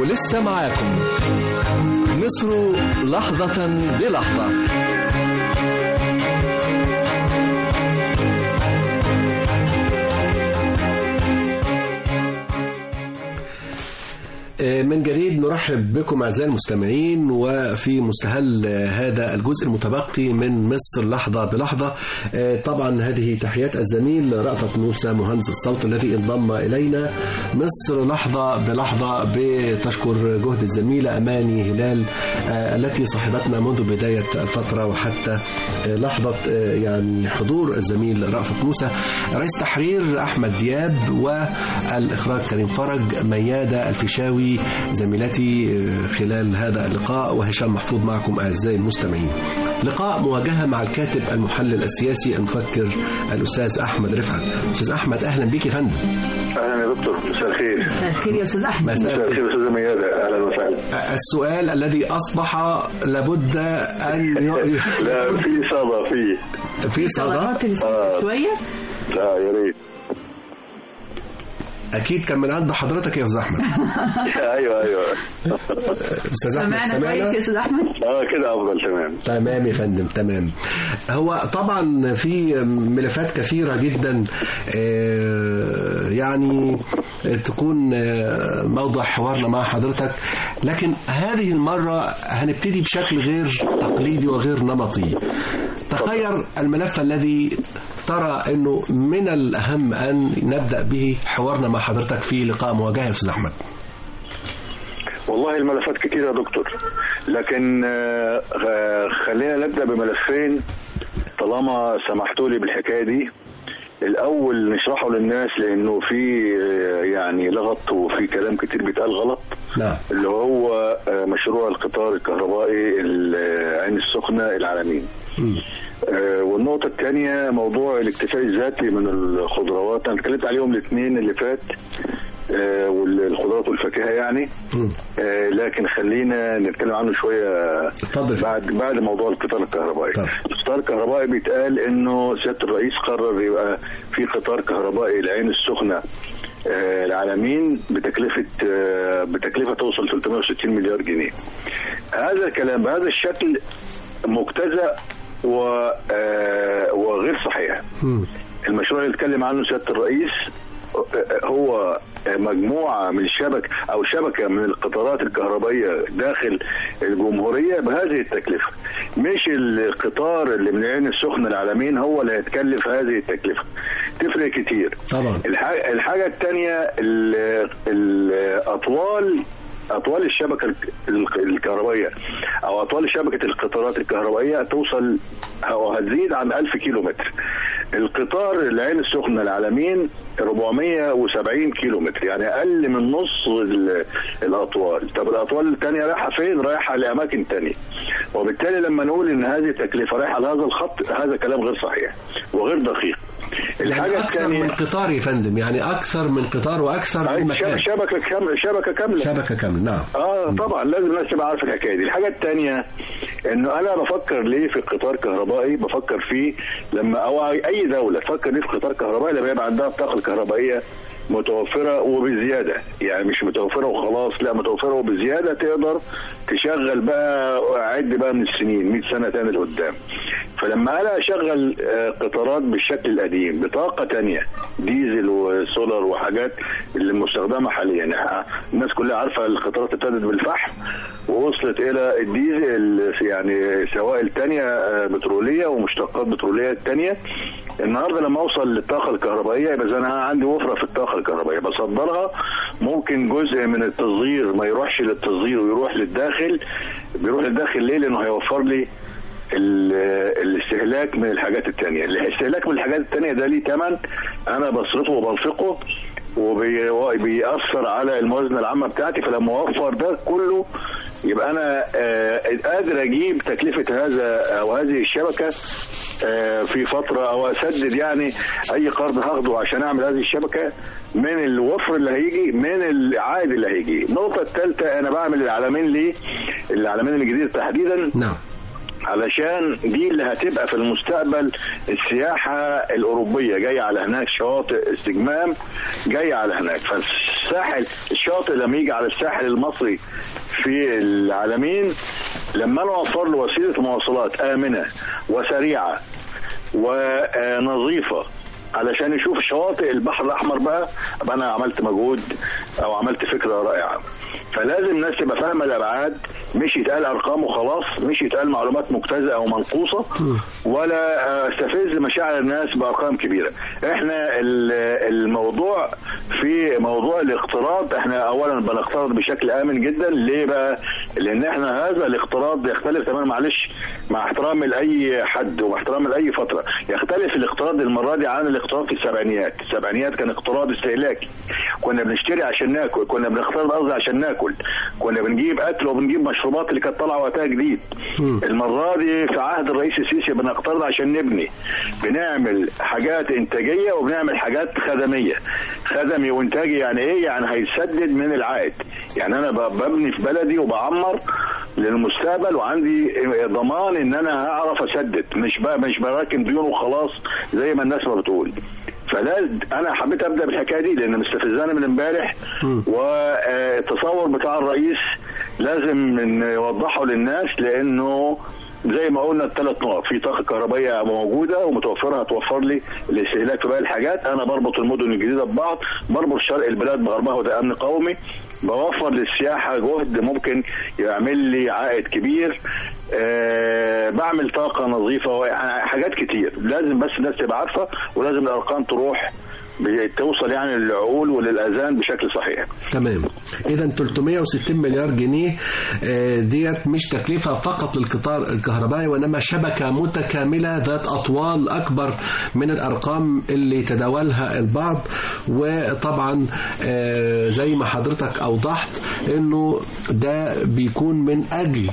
ولسه معاكم مصر لحظة بلحظة من جديد نرحب بكم أعزائي المستمعين وفي مستهل هذا الجزء المتبقي من مصر لحظة بلحظة طبعا هذه تحيات الزميل رأفت موسى مهندس الصوت الذي انضم إلينا مصر لحظة بلحظة بتشكر جهد الزميلة أماني هلال التي صاحبتنا منذ بداية الفترة وحتى لحظة يعني حضور الزميل رأفت موسى رئيس تحرير أحمد دياب والإخراج كريم فرج ميادة الفيشاوي زميلتي خلال هذا اللقاء وهشام محفوظ معكم أعزائي المستمعين لقاء مواجهة مع الكاتب المحلل السياسي المفكر الأستاذ أحمد رفعت أستاذ أحمد أهلا بك يا فندم اهلا يا دكتور مساء الخير مساء الخير يا استاذ احمد مساء الخير استاذه ميادة اهلا وسهلا السؤال الذي أصبح لابد أن ي... لا في صدى في في صدى صداقات آه. شويه لا يا ريت أكيد كان من عند حضرتك يا أستاذ أحمد ايوه ايوه أستاذ أحمد سمعنا كويس يا استاذ احمد اه كده افضل تمام تمام يا فندم تمام هو طبعا في ملفات كثيرة جدا آه، يعني تكون آه، موضوع حوارنا مع حضرتك لكن هذه المرة هنبتدي بشكل غير تقليدي وغير نمطي تخير الملف الذي ترى انه من الاهم ان نبدا به حوارنا مع حضرتك في لقاء مواجهه يا استاذ احمد والله الملفات كتير يا دكتور لكن آه، آه، خلينا نبدا بملفين طالما سمحتوا لي بالحكايه دي الاول نشرحه للناس لانه في آه، يعني لغط وفي كلام كتير بيتقال غلط نعم اللي هو آه، مشروع القطار الكهربائي العين السخنه العالمين مم. آه، والنقطة الثانية موضوع الاكتفاء الذاتي من الخضروات أنا اتكلمت عليهم الاثنين اللي فات آه، والخضروات والفاكهة يعني مم. آه، لكن خلينا نتكلم عنه شوية اتفضل بعد بعد موضوع القطار الكهربائي طب. القطار الكهربائي بيتقال انه سياده الرئيس قرر يبقى في قطار كهربائي العين السخنه آه، العالمين بتكلفه آه، بتكلفه توصل 360 مليار جنيه هذا الكلام بهذا الشكل مجتزأ و آه، وغير صحيح مم. المشروع اللي اتكلم عنه سياده الرئيس هو مجموعه من الشبكه او شبكه من القطارات الكهربائيه داخل الجمهوريه بهذه التكلفه مش القطار اللي من العين السخنه العالمين هو اللي هيتكلف هذه التكلفه تفرق كتير طبعا الحاجه, الحاجة الثانيه الاطوال اطوال الشبكه الك- الك- الكهربائيه او اطوال شبكه القطارات الكهربائيه توصل او هتزيد عن 1000 كيلو متر القطار العين السخنه العالمين 470 كيلو متر يعني اقل من نص ال- الاطوال طب الاطوال الثانيه رايحه فين رايحه لاماكن ثانيه وبالتالي لما نقول ان هذه التكلفه رايحه لهذا الخط هذا كلام غير صحيح وغير دقيق يعني الحاجه اكثر من الثانيه قطار يا فندم يعني اكثر من قطار واكثر من مكان شبكه كامله شبكه كامله شبكه كامله نعم اه طبعا لازم الناس تبقى عارفه الحكايه دي الحاجه الثانيه انه انا بفكر ليه في قطار كهربائي بفكر فيه لما او اي دوله تفكر ليه في قطار كهربائي لما يبقى عندها الطاقه الكهربائيه متوفره وبزياده يعني مش متوفره وخلاص لا متوفره وبزياده تقدر تشغل بقى عد بقى من السنين 100 سنه تاني لقدام فلما انا اشغل آه، قطارات بالشكل القديم بطاقه تانية ديزل وسولار وحاجات اللي مستخدمه حاليا يعني الناس كلها عارفه القطارات ابتدت بالفحم ووصلت الى الديزل يعني سوائل تانية آه، بتروليه ومشتقات بتروليه تانية النهارده لما اوصل للطاقه الكهربائيه يبقى إذا انا عندي وفره في الطاقه الكهربائيه بصدرها ممكن جزء من التصدير ما يروحش للتصدير ويروح للداخل بيروح للداخل ليه؟ لانه هيوفر لي ال- الاستهلاك من الحاجات التانية الاستهلاك من الحاجات التانية ده ليه تمن انا بصرفه وبنفقه وبيأثر على الموازنة العامة بتاعتي فلما اوفر ده كله يبقى انا آه، قادر اجيب تكلفة هذا او هذه الشبكة آه، في فترة او اسدد يعني اي قرض هاخده عشان اعمل هذه الشبكة من الوفر اللي هيجي من العائد اللي هيجي النقطة الثالثة انا بعمل العلمين ليه العلمين الجديدة تحديدا نعم علشان دي اللي هتبقى في المستقبل السياحة الأوروبية جاية على هناك شواطئ استجمام جاية على هناك فالساحل الشاطئ لما يجي على الساحل المصري في العالمين لما انا اوفر له وسيله مواصلات امنه وسريعه ونظيفه علشان يشوف شواطئ البحر الاحمر بقى ابقى انا عملت مجهود او عملت فكره رائعه فلازم الناس تبقى فاهمه الابعاد مش يتقال ارقام وخلاص مش يتقال معلومات مجتزئه او منقوصه ولا استفز مشاعر الناس بارقام كبيره احنا ال- الموضوع في موضوع الاقتراض احنا اولا بنقترض بشكل امن جدا ليه بقى لان احنا هذا الاقتراض يختلف تماما معلش مع احترامي لاي حد ومع احترامي لاي فتره يختلف الاقتراض المره دي عن الاقتراض في السبعينيات السبعينيات كان اقتراض استهلاكي كنا بنشتري عشان ناكل كنا بنقترض قصدي عشان ناكل كنا بنجيب اكل وبنجيب مشروبات اللي كانت طالعه وقتها جديد المره دي في عهد الرئيس السيسي بنقترض عشان نبني بنعمل حاجات انتاجيه وبنعمل حاجات خدميه خدمي وانتاجي يعني ايه يعني هيسدد من العائد يعني انا ب- ببني في بلدي وبعمر للمستقبل وعندي ضمان ان انا هعرف اسدد مش بقى مش براكن ديون وخلاص زي ما الناس ما بتقول فلازم انا حبيت ابدا بالحكايه دي لان مستفزانه من امبارح والتصور بتاع الرئيس لازم نوضحه للناس لانه زي ما قلنا الثلاث نقط في طاقه كهربائيه موجوده ومتوفره هتوفر لي الاستهلاك في باقي الحاجات انا بربط المدن الجديده ببعض بربط شرق البلاد بغربها وده امن قومي بوفر للسياحه جهد ممكن يعمل لي عائد كبير أه بعمل طاقه نظيفه يعني حاجات كتير لازم بس الناس تبقى عارفه ولازم الارقام تروح توصل يعني للعقول وللاذان بشكل صحيح تمام اذا 360 مليار جنيه آه، ديت مش تكلفه فقط للقطار الكهربائي وانما شبكه متكامله ذات اطوال اكبر من الارقام اللي تداولها البعض وطبعا آه، زي ما حضرتك اوضحت انه ده بيكون من اجل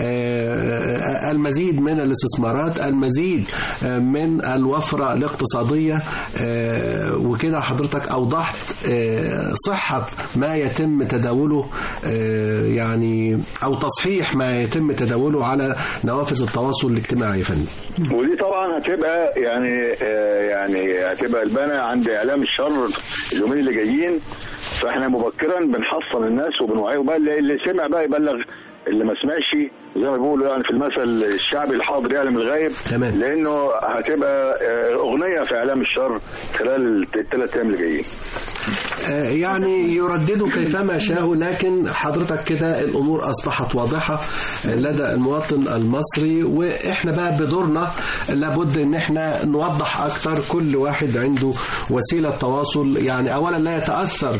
آه، المزيد من الاستثمارات المزيد آه، من الوفره الاقتصاديه آه، وكده حضرتك اوضحت آه، صحه ما يتم تداوله آه، يعني او تصحيح ما يتم تداوله على نوافذ التواصل الاجتماعي يا فندم ودي طبعا هتبقى يعني آه، يعني هتبقى البنا عند اعلام الشر اليومين اللي جايين فاحنا مبكرا بنحصن الناس وبنوعيهم بقى اللي اللي سمع بقى يبلغ اللي ما سمعش زي ما بيقولوا يعني في المثل الشعبي الحاضر يعلم الغايب تمام. لانه هتبقى آه، اغنيه في اعلام الشر خلال الثلاث ايام اللي جايين آه، يعني يرددوا كيفما شاءوا لكن حضرتك كده الامور اصبحت واضحه لدى المواطن المصري واحنا بقى بدورنا لابد ان احنا نوضح اكتر كل واحد عنده وسيله تواصل يعني اولا لا يتاثر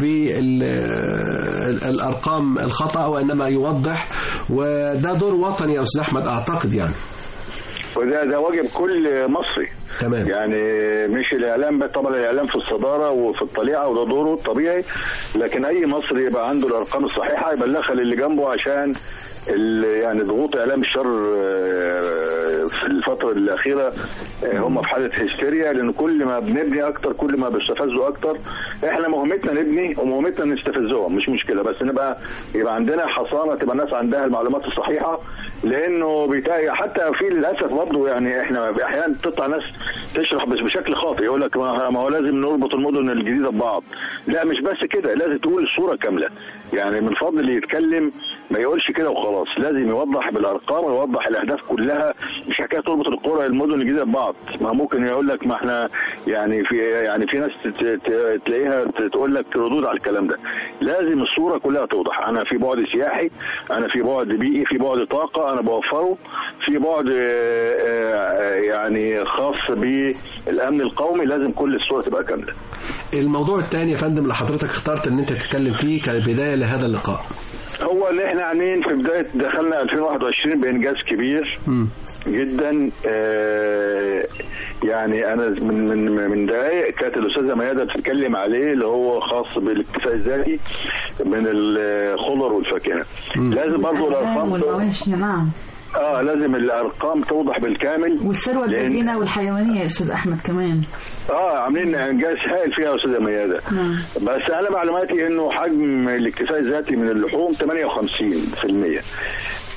بالارقام الخطا وانما يوضح وده دور وطني يا استاذ احمد اعتقد يعني وده ده واجب كل مصري تمام يعني مش الاعلام بس طبعا الاعلام في الصداره وفي الطليعه وده دوره الطبيعي لكن اي مصري يبقى عنده الارقام الصحيحه يبلغها للي جنبه عشان ال- يعني ضغوط اعلام الشر آه، في الفتره الاخيره آه، هم في حاله هستيريا لان كل ما بنبني اكتر كل ما بيستفزوا اكتر احنا مهمتنا نبني ومهمتنا نستفزهم مش مشكله بس نبقى يبقى عندنا حصانه تبقى الناس عندها المعلومات الصحيحه لانه بيتهيأ حتى في للاسف برضه يعني احنا احيانا تطلع ناس تشرح بس بشكل خاطئ يقول لك ما ما هو لازم نربط المدن الجديده ببعض لا مش بس كده لازم تقول الصوره كامله يعني من فضل اللي يتكلم ما يقولش كده وخلاص لازم يوضح بالارقام ويوضح الاهداف كلها مش حكايه تربط القرى المدن الجديده ببعض ما ممكن يقول لك ما احنا يعني في يعني في ناس ت- ت- تلاقيها ت- تقول لك ردود على الكلام ده لازم الصوره كلها توضح انا في بعد سياحي انا في بعد بيئي في بعد طاقه انا بوفره في بعد آه، آه، يعني خاص بالامن القومي لازم كل الصوره تبقى كامله الموضوع الثاني يا فندم اللي حضرتك اخترت ان انت تتكلم فيه كبدايه لهذا اللقاء هو ان احنا عاملين في بدايه دخلنا 2021 بانجاز كبير مم. جدا آه، يعني انا من من من دقائق كانت الاستاذه ميادة بتتكلم عليه اللي هو خاص بالاكتفاء الذاتي من الخضر والفاكهه لازم برضه الارقام والمواشي نعم اه لازم الارقام توضح بالكامل والثروة لأن- البدينة والحيوانية يا أستاذ أحمد كمان اه عاملين انجاز هائل فيها يا استاذه ميادة نعم بس على معلوماتي انه حجم الاكتفاء الذاتي من اللحوم 58%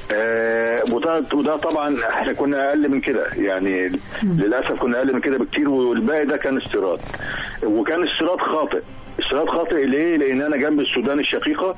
آه، وده وده طبعا احنا كنا اقل من كده يعني للاسف كنا اقل من كده بكتير والباقي ده كان استيراد وكان استيراد خاطئ استيراد خاطئ ليه؟ لان انا جنب السودان الشقيقه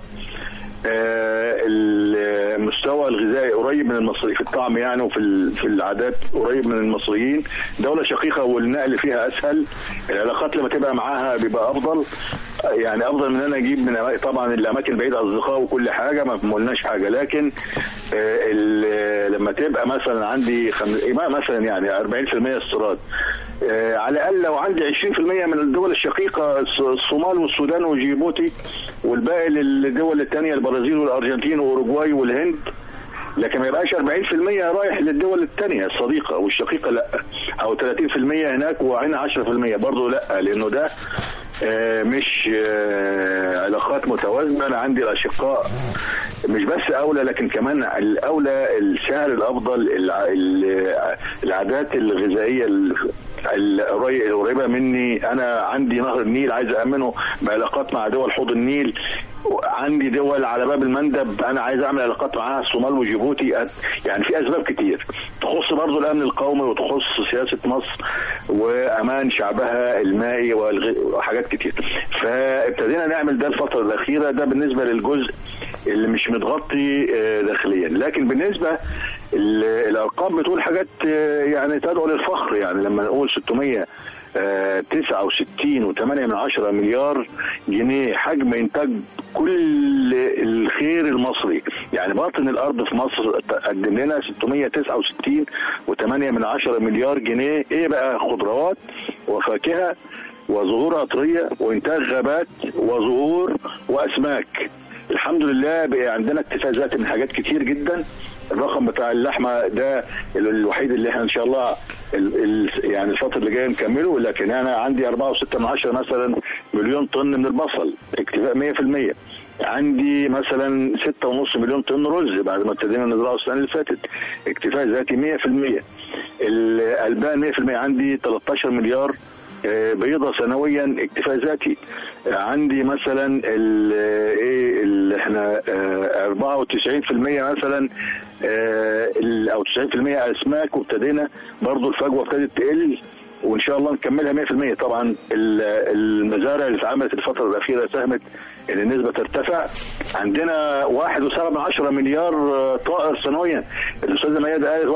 آه، المستوى الغذائي قريب من المصري في الطعم يعني وفي ال- في العادات قريب من المصريين دولة شقيقة والنقل فيها أسهل العلاقات لما تبقى معاها بيبقى أفضل آه، يعني أفضل من أنا أجيب من أما- طبعا الأماكن البعيدة أصدقاء وكل حاجة ما ما قلناش حاجة لكن آه، ال- لما تبقى مثلا عندي خم... إيه بقى مثلا يعني 40% استيراد آه، على الأقل لو عندي 20% من الدول الشقيقة الص- الصومال والسودان وجيبوتي والباقي للدول الثانية البرازيل والأرجنتين وأوروجواي والهند لكن ما يبقاش 40% رايح للدول الثانيه الصديقه والشقيقه لا او 30% هناك وهنا 10% برضه لا لانه ده آه، مش آه، علاقات متوازنه انا عندي الاشقاء مش بس اولى لكن كمان الاولى السعر الافضل الع- ال- العادات الغذائيه ال- القري- القريبه مني انا عندي نهر النيل عايز امنه بعلاقات مع دول حوض النيل عندي دول على باب المندب انا عايز اعمل علاقات معاها الصومال وجيبوتي أت- يعني في اسباب كتير تخص برضو الامن القومي وتخص سياسه مصر وامان شعبها المائي والغ- وحاجات كتير فابتدينا نعمل ده الفتره الاخيره ده بالنسبه للجزء اللي مش متغطي آه، داخليا لكن بالنسبه ال- الارقام بتقول حاجات آه، يعني تدعو للفخر يعني لما نقول 600 آه، 69 و8 من عشرة مليار جنيه حجم انتاج كل الخير المصري يعني باطن الارض في مصر قدم لنا 669 و8 من عشرة مليار جنيه ايه بقى خضروات وفاكهه وزهور عطريه وانتاج غابات وزهور واسماك الحمد لله بقى عندنا اكتفاء ذاتي من حاجات كتير جدا الرقم بتاع اللحمه ده ال- الوحيد اللي احنا ان شاء الله ال ال يعني الفتره اللي جايه نكمله لكن انا عندي 4.6 من عشرة مثلا مليون طن من البصل اكتفاء 100% عندي مثلا 6.5 مليون طن رز بعد ما ابتدينا نزرعه السنه اللي فاتت اكتفاء ذاتي 100% الالبان 100% عندي 13 مليار آه، بيضة سنويا اكتفاء ذاتي آه، عندي مثلا ال- ايه اللي احنا آه، 94% مثلا آه، ال- او 90% اسماك وابتدينا برضو الفجوه ابتدت تقل وان شاء الله نكملها 100% طبعا ال- المزارع اللي اتعملت الفتره الاخيره ساهمت ان النسبه ترتفع عندنا 1.7 مليار آه، طائر سنويا الاستاذه ميادة قالت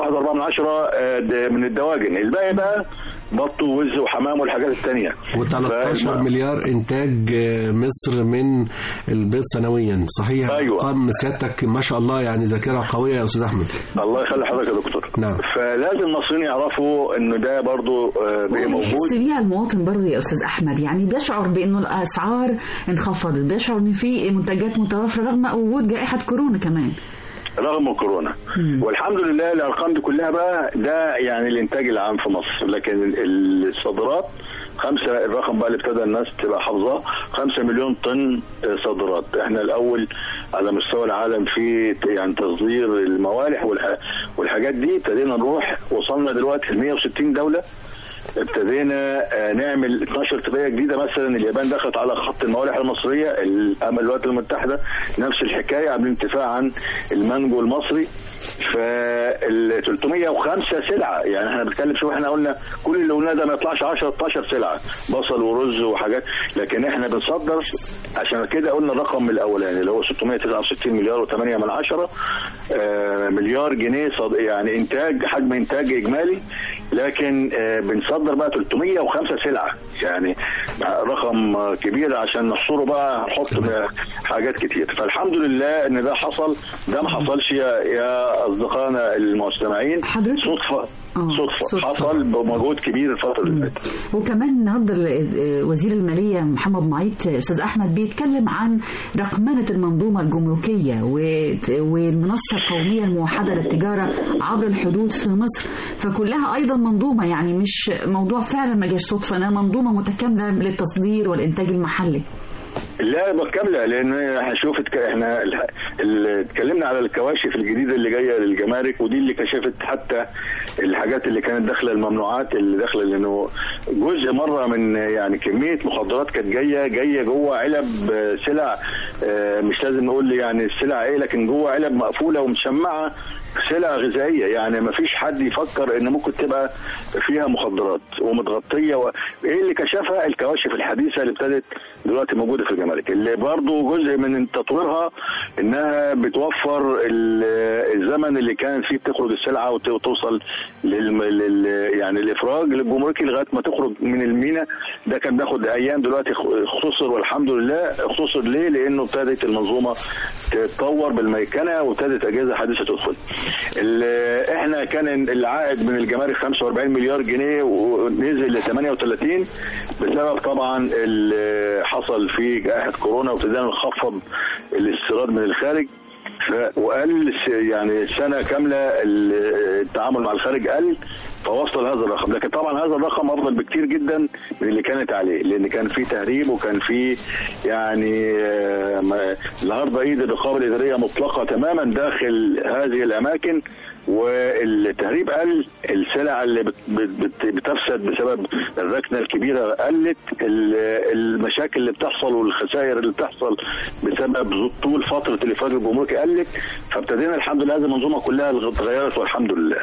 1.4 من الدواجن الباقي بقى بط ووز وحمام والحاجات الثانيه و13 مليار انتاج آه، مصر من البيض سنويا صحيح أيوة. ارقام سيادتك ما شاء الله يعني ذاكره قويه يا استاذ احمد الله يخلي حضرتك يا دكتور نعم. فلازم المصريين يعرفوا ان ده برضو آه، بقى موجود يحس بيها المواطن برضه يا استاذ احمد يعني بيشعر بانه الاسعار انخفضت بيشعر ان في منتجات متوفره رغم وجود جائحه كورونا كمان رغم كورونا والحمد لله الارقام دي كلها بقى ده يعني الانتاج العام في مصر لكن ال- الصادرات خمسة الرقم بقى اللي ابتدى الناس تبقى حافظاه خمسة مليون طن صادرات احنا الاول على مستوى العالم في يعني تصدير الموالح والح- والحاجات دي ابتدينا نروح وصلنا دلوقتي ل 160 دولة ابتدينا آه، نعمل 12 اتفاقيه جديده مثلا اليابان دخلت على خط الموالح المصريه الامل الولايات المتحده نفس الحكايه عاملين اتفاق عن المانجو المصري فال 305 سلعه يعني احنا بنتكلم شوف احنا قلنا كل اللي قلناه ده ما يطلعش 10 12 سلعه بصل ورز وحاجات لكن احنا بنصدر عشان كده قلنا الرقم الاولاني اللي هو 669 مليار و8 من عشرة آه، مليار جنيه صد... يعني انتاج حجم انتاج اجمالي لكن آه، بنصدر بقى 305 سلعه يعني رقم آه، كبير عشان نحصره بقى نحط بقى حاجات كتير فالحمد لله ان ده حصل ده ما حصلش يا يا اصدقائنا المستمعين حضرتك- صدفه آه، صدفه صدفة. حصل بمجهود كبير الفتره اللي فاتت وكمان النهارده ال- وزير الماليه محمد معيط استاذ احمد بيتكلم عن رقمنه المنظومه الجمركيه و- والمنصه القوميه الموحده للتجاره عبر الحدود في مصر فكلها ايضا منظومه يعني مش موضوع فعلا ما جاش صدفه انها منظومه متكامله للتصدير والإنتاج المحلي لا كامله لان احنا شوف اتك- احنا ال- ال- اتكلمنا على الكواشف الجديده اللي جايه للجمارك ودي اللي كشفت حتى الحاجات اللي كانت داخله الممنوعات اللي داخله لانه جزء مره من يعني كميه مخدرات كانت جايه جايه جوه علب آه، سلع آه، مش لازم نقول يعني السلع ايه لكن جوه علب مقفوله ومشمعه سلع غذائيه يعني ما فيش حد يفكر ان ممكن تبقى فيها مخدرات ومتغطيه و... ايه اللي كشفها الكواشف الحديثه اللي ابتدت دلوقتي موجوده في الجمارك اللي برضو جزء من تطويرها انها بتوفر ال- الزمن اللي كان فيه بتخرج السلعه وت- وتوصل لل... لل... يعني الافراج للجمركي لغايه ما تخرج من المينا ده كان بياخد ايام دلوقتي خ- خسر والحمد لله خسر ليه؟ لانه ابتدت المنظومه تتطور بالميكنه وابتدت اجهزه حديثه تدخل. ال- احنا كان العائد من الجمارك 45 مليار جنيه ونزل ل 38 بسبب طبعا اللي حصل في جائحه كورونا وابتدينا نخفض الاستيراد من الخارج ف- وقل س- يعني سنه كامله ال- التعامل مع الخارج قل فوصل هذا الرقم لكن طبعا هذا الرقم افضل بكتير جدا من اللي كانت عليه لان كان في تهريب وكان في يعني آه، ما- النهارده ايد الرقابه الاداريه مطلقه تماما داخل هذه الاماكن والتهريب قل السلع اللي بت بت بت بتفسد بسبب الركنه الكبيره قلت ال- المشاكل اللي بتحصل والخسائر اللي بتحصل بسبب طول فتره الافراج الجمركي قلت فابتدينا الحمد لله هذه المنظومه كلها اتغيرت والحمد لله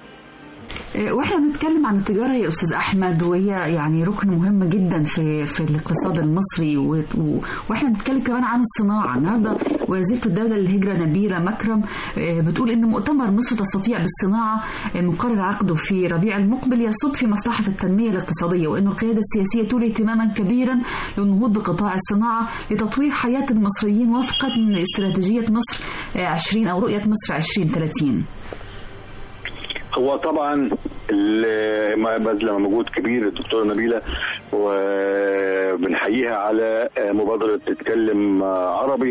آه، واحنا بنتكلم عن التجاره يا استاذ احمد وهي يعني ركن مهم جدا في في الاقتصاد المصري و... و... واحنا بنتكلم كمان عن الصناعه النهارده وزيره الدوله للهجره نبيله مكرم آه، بتقول ان مؤتمر مصر تستطيع بالصناعه المقرر عقده في ربيع المقبل يصب في مصلحه التنميه الاقتصاديه وان القياده السياسيه تولي اهتماما كبيرا للنهوض بقطاع الصناعه لتطوير حياه المصريين وفقا لاستراتيجيه مصر آه، 20 او رؤيه مصر 2030 هو طبعا ال- ما بذل مجهود كبير الدكتوره نبيله وبنحييها على مبادره تتكلم عربي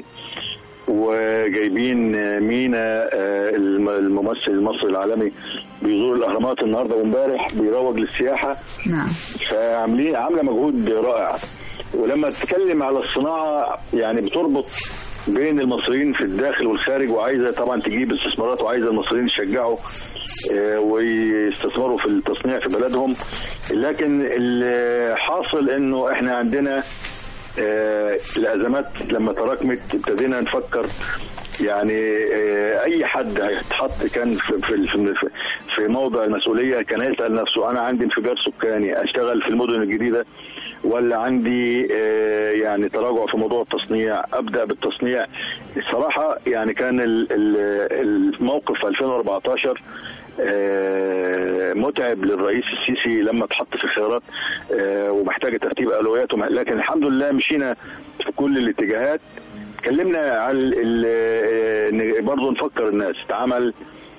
وجايبين مينا الم- الممثل المصري العالمي بيزور الاهرامات النهارده وامبارح بيروج للسياحه نعم فعاملين عامله مجهود رائع ولما تتكلم على الصناعه يعني بتربط بين المصريين في الداخل والخارج وعايزه طبعا تجيب استثمارات وعايزه المصريين يشجعوا آه، ويستثمروا في التصنيع في بلدهم لكن اللي حاصل انه احنا عندنا آه، الازمات لما تراكمت ابتدينا نفكر يعني آه، اي حد هيتحط كان في في في- في موضع المسؤوليه كان يسال نفسه انا عندي انفجار سكاني اشتغل في المدن الجديده ولا عندي آه، يعني تراجع في موضوع التصنيع ابدا بالتصنيع الصراحه يعني كان ال- ال- الموقف في 2014 آه، متعب للرئيس السيسي لما اتحط في خيارات آه، ومحتاج ترتيب اولويات وم- لكن الحمد لله مشينا في كل الاتجاهات اتكلمنا على ال- آه، إن برضه نفكر الناس اتعمل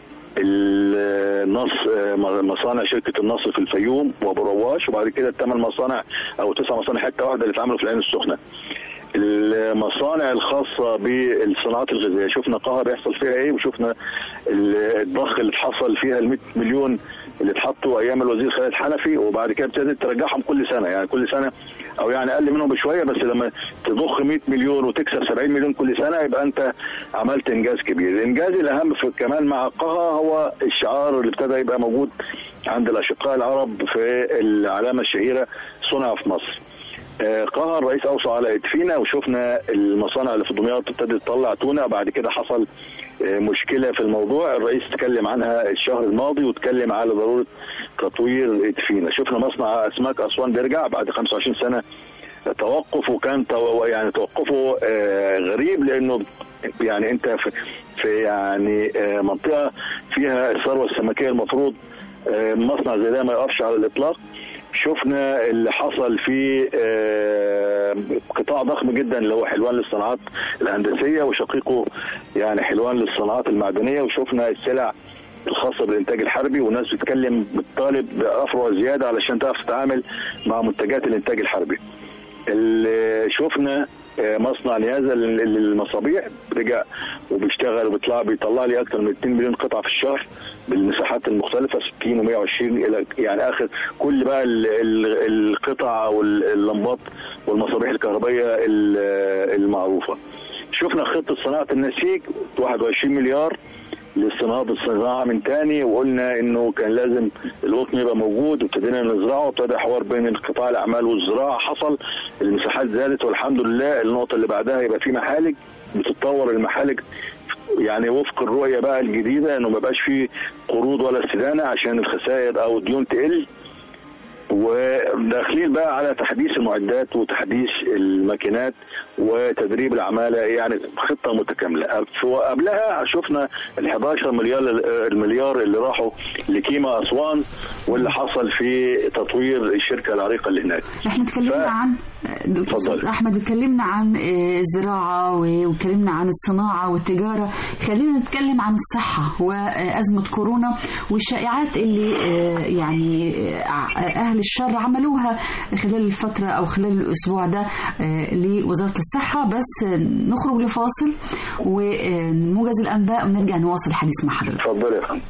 النص مصانع شركه النصر في الفيوم وابو رواش وبعد كده الثمان مصانع او تسع مصانع حته واحده اللي اتعملوا في العين السخنه. المصانع الخاصه بالصناعات الغذائيه شفنا قها بيحصل فيها ايه وشفنا الضخ اللي حصل فيها ال 100 مليون اللي اتحطوا ايام الوزير خالد حنفي وبعد كده ابتدت ترجعهم كل سنه يعني كل سنه او يعني اقل منهم بشويه بس لما تضخ 100 مليون وتكسب 70 مليون كل سنه يبقى انت عملت انجاز كبير، الانجاز الاهم في كمان مع قها هو الشعار اللي ابتدى يبقى موجود عند الاشقاء العرب في العلامه الشهيره صنع في مصر. آه، قها الرئيس اوصى على ادفينا وشفنا المصانع اللي في دمياط ابتدت تطلع تونه بعد كده حصل آه، مشكله في الموضوع الرئيس تكلم عنها الشهر الماضي وتكلم على ضروره تطوير ادفينا شفنا مصنع اسماك اسوان بيرجع بعد 25 سنه توقف وكان تو يعني توقفه آه، غريب لانه يعني انت في, في يعني آه، منطقه فيها الثروه السمكيه المفروض آه، مصنع زي ده ما يقفش على الاطلاق شفنا اللي حصل في آه، قطاع ضخم جدا اللي هو حلوان للصناعات الهندسيه وشقيقه يعني حلوان للصناعات المعدنيه وشفنا السلع الخاصه بالانتاج الحربي والناس بتتكلم بتطالب بافرع زياده علشان تعرف تتعامل مع منتجات الانتاج الحربي. اللي شفنا آه، مصنع لهذا ال- ال- المصابيح رجع وبيشتغل وبيطلع بيطلع لي اكثر من 2 مليون قطعه في الشهر بالمساحات المختلفه 60 و120 الى يعني اخر كل بقى ال- ال- القطع او ال- اللمبات والمصابيح الكهربائيه ال- المعروفه. شفنا خطه صناعه النسيج 21 مليار للصناعه الصناعه من تاني وقلنا انه كان لازم القطن يبقى موجود وابتدينا نزرعه وابتدى حوار بين قطاع الاعمال والزراعه حصل المساحات زادت والحمد لله النقطه اللي بعدها يبقى في محالج بتتطور المحالج يعني وفق الرؤيه بقى الجديده انه ما يبقاش فيه قروض ولا استدانه عشان الخسائر او الديون تقل وداخلين بقى على تحديث المعدات وتحديث الماكينات وتدريب العماله يعني خطه متكامله قبلها شفنا ال 11 مليار المليار اللي راحوا لكيما اسوان واللي حصل في تطوير الشركه العريقه اللي هناك احنا اتكلمنا ف- عن دكتور اتفضل. احمد اتكلمنا عن آه، الزراعه و- واتكلمنا عن الصناعه والتجاره خلينا نتكلم عن الصحه وازمه كورونا والشائعات اللي آه، يعني آه، اهل الشر عملوها خلال الفتره او خلال الاسبوع ده آه، لوزاره الصحه بس آه، نخرج لفاصل وموجز الانباء ونرجع نواصل الحديث مع حضرتك اتفضل يا فندم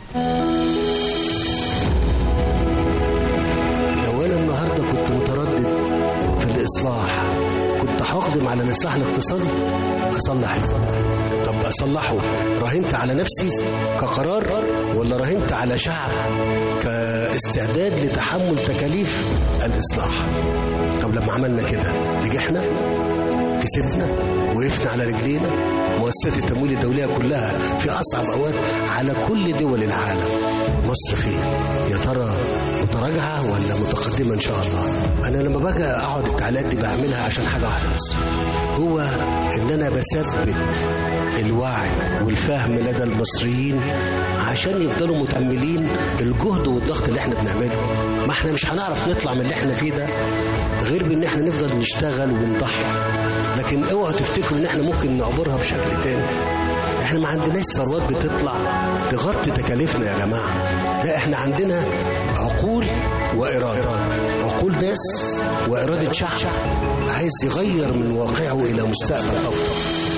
لو انا النهارده كنت متردد في الاصلاح كنت هقدم على الاصلاح الاقتصادي اصلح إيه؟ طب اصلحه راهنت على نفسي كقرار ولا راهنت على شعب كاستعداد لتحمل تكاليف الاصلاح طب لما عملنا كده نجحنا كسبنا وقفنا على رجلينا مؤسسات التمويل الدولية كلها في أصعب أوقات على كل دول العالم مصر فين يا ترى متراجعة ولا متقدمة إن شاء الله أنا لما باجي أقعد التعليقات دي بعملها عشان حاجة واحدة بس هو إن أنا بثبت الوعي والفهم لدى المصريين عشان يفضلوا متأملين الجهد والضغط اللي احنا بنعمله ما احنا مش هنعرف نطلع من اللي احنا فيه ده غير بان احنا نفضل نشتغل ونضحي لكن اوعوا تفتكروا ان احنا ممكن نعبرها بشكل تاني احنا ما عندناش ثروات بتطلع تغطي تكاليفنا يا جماعه لا احنا عندنا عقول واراده عقول ناس واراده شعب عايز يغير من واقعه الى مستقبل افضل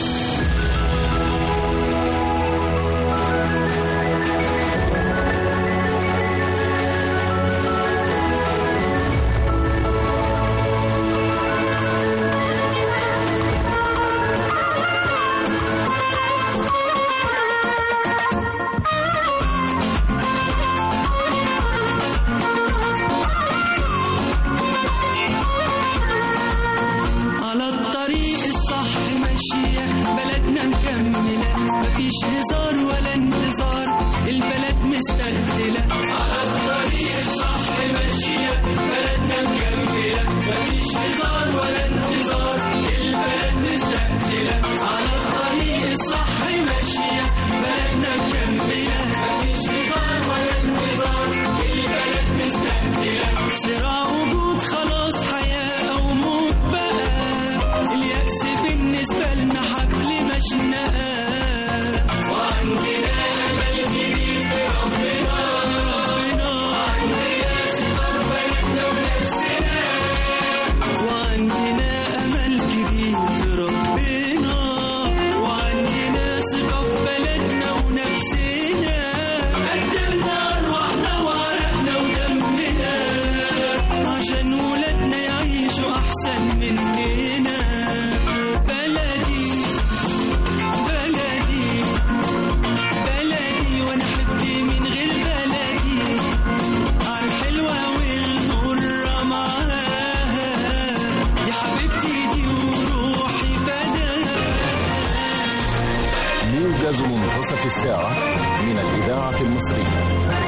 على الطريق الصح ماشية بلدنا مكملة مفيش هزار ولا انتظار البلد مستهزلة على الطريق الصح ماشية بلدنا مكملة مفيش هزار ولا انتظار البلد مستهزلة على الطريق الصح ماشية بلدنا مكملة مفيش هزار ولا انتظار البلد مستهزلة صراع وجود خلاص حياة أو موت بقى اليأس بالنسبة لنا حبل مشنقة وعندنا أمل كبير في ربنا ربنا وعندنا ثقة في بلدنا ونفسنا وعندنا أمل كبير في ربنا وعندنا ثقة في بلدنا ونفسنا قدمنا أرواحنا وعرقنا ودمنا عشان ولادنا يعيشوا أحسن مننا بلدي بلدي بلدي وأنا حدي من غير بلدي عالحلوة والمرة معاها دي حبيبتي دي وروحي فداها موجز منتصف الساعة من الإذاعة المصرية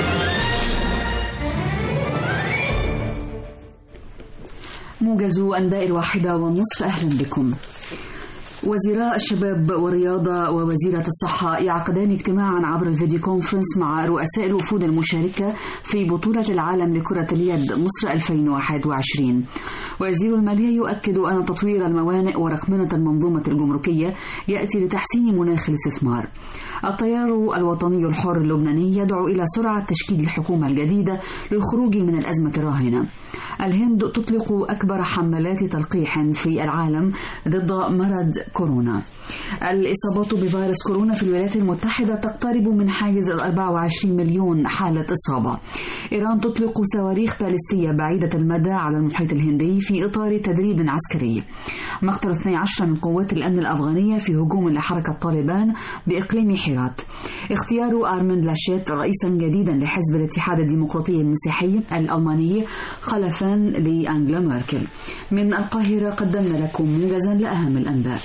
موجز أنباء الواحدة والنصف أهلا بكم وزيراء الشباب والرياضة ووزيرة الصحة يعقدان اجتماعا عبر الفيديو كونفرنس مع رؤساء الوفود المشاركة في بطولة العالم لكرة اليد مصر 2021 وزير المالية يؤكد أن تطوير الموانئ ورقمنة المنظومة الجمركية يأتي لتحسين مناخ الاستثمار التيار الوطني الحر اللبناني يدعو إلى سرعة تشكيل الحكومة الجديدة للخروج من الأزمة الراهنة الهند تطلق أكبر حملات تلقيح في العالم ضد مرض كورونا الإصابات بفيروس كورونا في الولايات المتحدة تقترب من حاجز ال 24 مليون حالة إصابة إيران تطلق صواريخ باليستية بعيدة المدى على المحيط الهندي في إطار تدريب عسكري مقتل 12 من قوات الأمن الأفغانية في هجوم لحركة طالبان بإقليم حيرات اختيار أرمن لاشيت رئيسا جديدا لحزب الاتحاد الديمقراطي المسيحي الألماني خلفا لأنجلا ميركل من القاهرة قدمنا لكم موجزا لأهم الأنباء